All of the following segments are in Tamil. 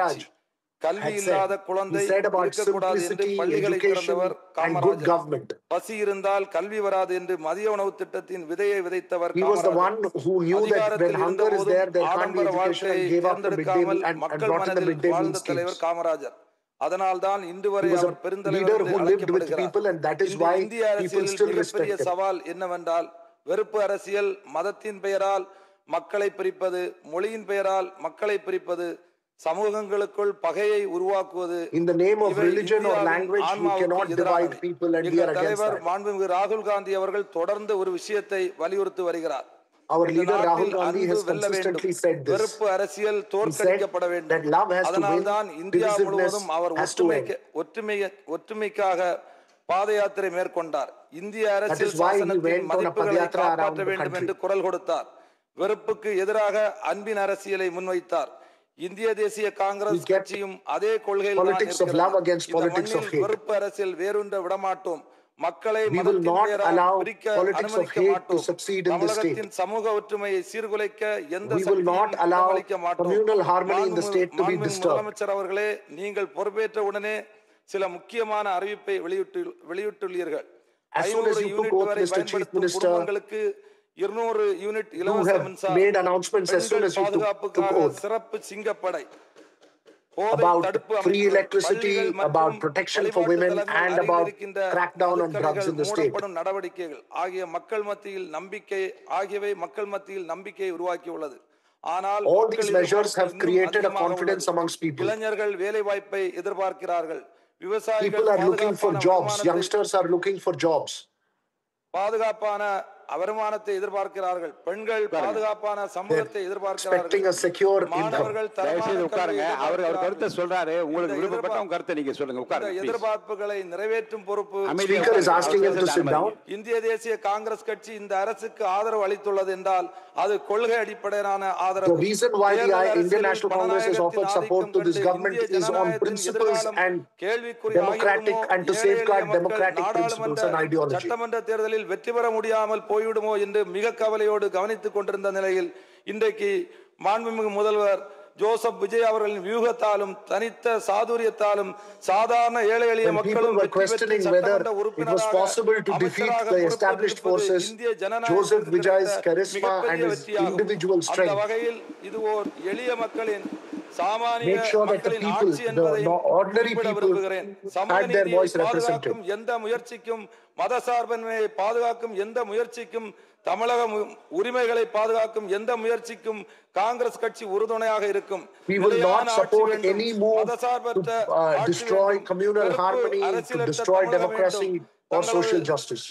Kamaraj கல்வி had இல்லாத said. குழந்தை He said about இருக்கக்கூடாது என்று simplicity, பள்ளிகளை education, திறந்தவர் and good Kamarajar government. பசி இருந்தால் கல்வி வராது என்று மதிய உணவு திட்டத்தின் விதையை விதைத்தவர் He was the one Kamarajar who knew that when அதிகாரத்தில் hunger is there, இருந்தபோதும் there can't be ஆடம்பர education and வாழ்க்கையை gave up the midday meal தேர்ந்தெடுக்காமல் and, and மக்கள் brought in the மனதில் midday meal வாழ்ந்த schemes. தலைவர் காமராஜர் அதனால்தான் இன்று வரை He was அவர் a பெருந்தலைவர் leader என்று who lived with அழைக்கப்படுகிறார் people and that is இன்று why இந்திய people அரசியலில் still மிகப்பெரிய respect him. சவால் என்னவென்றால் வெறுப்பு அரசியல் மதத்தின் பெயரால் மக்களை பிரிப்பது மொழியின் பெயரால் மக்களை பிரிப்பது சமூகங்களுக்குள் பகையை உருவாக்குவது In the name of இவை religion or இந்தியாவின் language, we ஆன்மாவுக்கு cannot divide எதிரானவை. people and we எங்கள் are against தலைவர் that. மாண்புமிகு ராகுல் காந்தி அவர்கள் தொடர்ந்து ஒரு விஷயத்தை வலியுறுத்தி வருகிறார் Our இந்த leader Rahul நாட்டில் Gandhi அன்பு has வெல்ல வேண்டும் consistently said this. வெறுப்பு அரசியல் He said தோற்கடிக்கப்பட that வேண்டும் love has to win, அதனால்தான் இந்தியா divisiveness முழுவதும் அவர் has to ஒற்றுமைக்கு ஒற்றுமை ஒற்றுமைக்காக பாத யாத்திரை மேற்கொண்டார் இந்திய அரசியல் is why he சாசனத்தின் went on a மதிப்புகளை padayatra around காப்பாற்ற the வேண்டும் country. என்று குரல் கொடுத்தார் வெறுப்புக்கு எதிராக அன்பின் அரசியலை முன்வைத்தார் இந்திய தேசிய காங்கிரஸ் He kept கட்சியும் அதே கொள்கையில் politics of love against politics of hate. வெறுப்பு அரசியல் வேரூன்ற விடமாட்டோம் மக்களை We will மதத்தின் not பெயரால் allow பிரிக்க politics of அனுமதிக்க hate to மாட்டோம் succeed in this state. தமிழகத்தின் சமூக ஒற்றுமையை சீர்குலைக்க எந்த We will not சக்தியும் allow இடமளிக்க மாட்டோம். communal harmony in the மாண்புமிகு- state to be மாண்புமிகு disturbed. முதலமைச்சர் அவர்களே நீங்கள் பொறுப்பேற்ற உடனே சில முக்கியமான அறிவிப்பை வெளியிட்டு வெளியிட்டுள்ளீர்கள் As soon as 500 you took unit oath, வரை Mr. Chief பயன்படுத்தும் Minister, குடும்பங்களுக்கு 200 யூனிட் You இலவச have மின்சாரம் made announcements as soon பெண்கள் as you took, took பாதுகாப்புக்காக oath சிறப்பு சிங்கப்படை போதை about தடுப்பு free அமைப்பு, electricity, பள்ளிகள் மற்றும் about protection for வழிபாட்டு women, தலங்கள் and அருகில் about இருக்கின்ற crackdown on drugs in the state. மூடப்படும் நடவடிக்கைகள் ஆகிய மக்கள் மத்தியில் நம்பிக்கை ஆகியவை மக்கள் மத்தியில் நம்பிக்கையை உருவாக்கியுள்ளது ஆனால் All மக்கள் these measures எதிர்பார்ப்பு have இன்னும் created a அதிகமாக confidence உள்ளது. amongst people. இளைஞர்கள் வேலை வாய்ப்பை எதிர்பார்க்கிறார்கள் விவசாயிகள் People are looking for பாதுகாப்பான jobs. வருமானத்தை- Youngsters are looking for jobs. பாதுகாப்பான வருமானத்தை எதிர்பார்க்கிறார்கள் பெண்கள் பாதுகாப்பான சமூகத்தை expecting எதிர்பார்க்கிறார்கள் a secure income. மாணவர்கள் தரமான தயவுசெய்து உட்காருங்க கல்வியை அவர் அவர் கருத்தை எதிர்பார்க்கிறார்கள். சொல்றாரு உங்களுக்கு இந்த விருப்பப்பட்ட எதிர்பார்ப்பு- உங்க கருத்தை நீங்க சொல்லுங்க இந்த உட்காருங்க please. எதிர்பார்ப்புகளை நிறைவேற்றும் பொறுப்பு அமைதியா Speaker is உட்காருங்க. asking him to our sit down. பேச இந்திய தேசிய காங்கிரஸ் கட்சி இந்த அரசுக்கு ஆதரவு அளித்துள்ளது என்றால் அது கொள்கை அடிப்படையிலான ஆதரவு The reason why the தேர்தல் Indian அரசியலில் National Congress has offered ஜனநாயகத்தின் support to this ஆதிக்கம் government கண்டு is on இந்திய principles ஜனநாயகத்தின் and கேள்விக்குறி democratic ஆகிவிடுமோ, and to ஏழை safeguard எளிய மக்கள் democratic principles and நாடாளுமன்ற ideology. சட்டமன்ற தேர்தலில் வெற்றி பெற முடியாமல் போய்விடுமோ என்று மிக கவலையோடு கவனித்துக் கொண்டிருந்த நிலையில் இன்றைக்கு மாண்புமிகு முதல்வர் ஜோசப் விஜய் அவர்களின் வியூகத்தாலும் தனித்த சாதுரியத்தாலும் சாதாரண ஏழை எளிய When people மக்களும் were வெற்றி பெற்று questioning whether சட்டமன்ற it was உறுப்பினராக, possible to defeat அமைச்சராக the established பொறுப்பேற்றிருப்பது forces, இந்திய ஜனநாயகத்திற்கு Joseph Vijay's கிடைத்த charisma and மிகப்பெரிய his வெற்றியாகும். individual அந்த strength வகையில் இது ஓர் எளிய மக்களின் சாமானிய Make sure that the மக்களின் people, ஆட்சி the என்பதை no- ordinary குறிப்பிட people விரும்புகிறேன் சமூக had their நீதியை voice represented. பாதுகாக்கும் எந்த முயற்சிக்கும் மதசார்பின்மையை பாதுகாக்கும் எந்த முயற்சிக்கும் தமிழக மு- உரிமைகளை பாதுகாக்கும் எந்த முயற்சிக்கும் காங்கிரஸ் கட்சி உறுதுணையாக இருக்கும் We will நிலையான not ஆட்சி support வேண்டும். any move மதசார்பற்ற to uh, ஆட்சி destroy வேண்டும். communal வெறுப்பு harmony, to அரசியலற்ற destroy Tamilagam democracy வேண்டும். or தங்களது- social justice.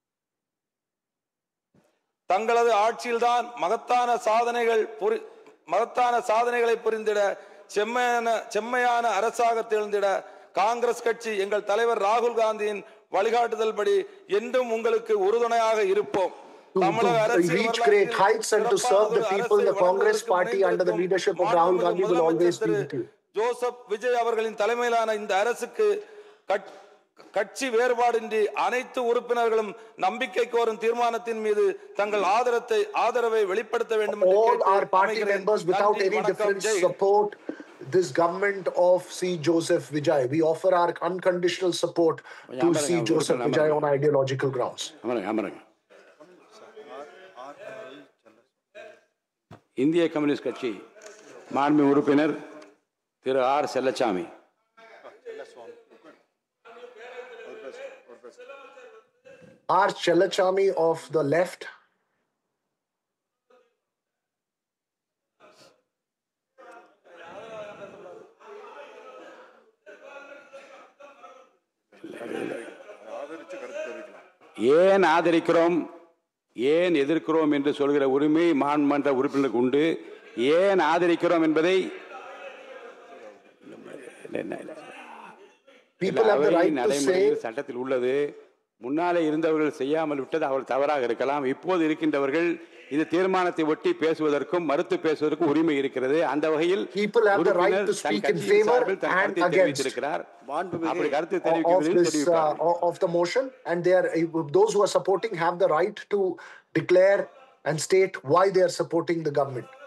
தங்களது ஆட்சியில்தான் மகத்தான சாதனைகள் புரி- மகத்தான சாதனைகளை புரிந்திட செம்மையான செம்மையான அரசாக திகழ்ந்திட காங்கிரஸ் கட்சி எங்கள் தலைவர் ராகுல் காந்தியின் வழிகாட்டுதல்படி என்றும் உங்களுக்கு உறுதுணையாக இருப்போம் To, தமிழக to அரசியல் reach வரலாற்றில் great heights and to serve the சிறப்பானதொரு people, the அரசை Congress வழங்குவதற்கு party under the முனைந்திருக்கும் leadership of Rahul மாண்புமிகு Gandhi will always முதலமைச்சர் be Thiru with you. Joseph Vijay அவர்களின் தலைமையிலான இந்த அரசுக்கு கட்- கட்சி வேறுபாடின்றி அனைத்து உறுப்பினர்களும் நம்பிக்கை கோரும் தீர்மானத்தின் மீது தங்கள் ஆதரத்தை ஆதரவை வெளிப்படுத்த வேண்டும் என்று all கேட்டு our party அமைகிறேன். members without நன்றி, any வணக்கம், difference Jai Hind. support this government of C. Joseph Vijay. We offer our unconditional support to அமருங்க, C. Joseph அமருங்க. Vijay on ideological grounds. அமருங்க அமருங்க இந்திய கம்யூனிஸ்ட் கட்சி மாண்பு உறுப்பினர் Thiru R Chellasamy R. Chelachami of the left. ஏன் ஆதரிக்கிறோம் ஏன் எதிர்க்கிறோம் என்று சொல்கிற உரிமை மாண்மன்ற உறுப்பினருக்கு உண்டு ஏன் ஆதரிக்கிறோம் என்பதை People have the அவை right to say நடைமுறையில் சட்டத்தில் உள்ளது முன்னாலே இருந்தவர்கள் செய்யாமல் விட்டது அவர்கள் தவறாக இருக்கலாம் இப்போது இருக்கின்றவர்கள் இந்த தீர்மானத்தை ஒட்டி பேசுவதற்கும் மறுத்து பேசுவதற்கும் உரிமை இருக்கிறது அந்த வகையில் People have the right உறுப்பினர் to speak தன் in கட்சியின் favor சார்பில் தன் and கருத்தை against. தெரிவித்திருக்கிறார் அப்படி கருத்து of தெரிவிக்கிறதில் this uh, தெரிவிப்பார் o- of the motion and they are those who are supporting have the right to declare and state why they are supporting the government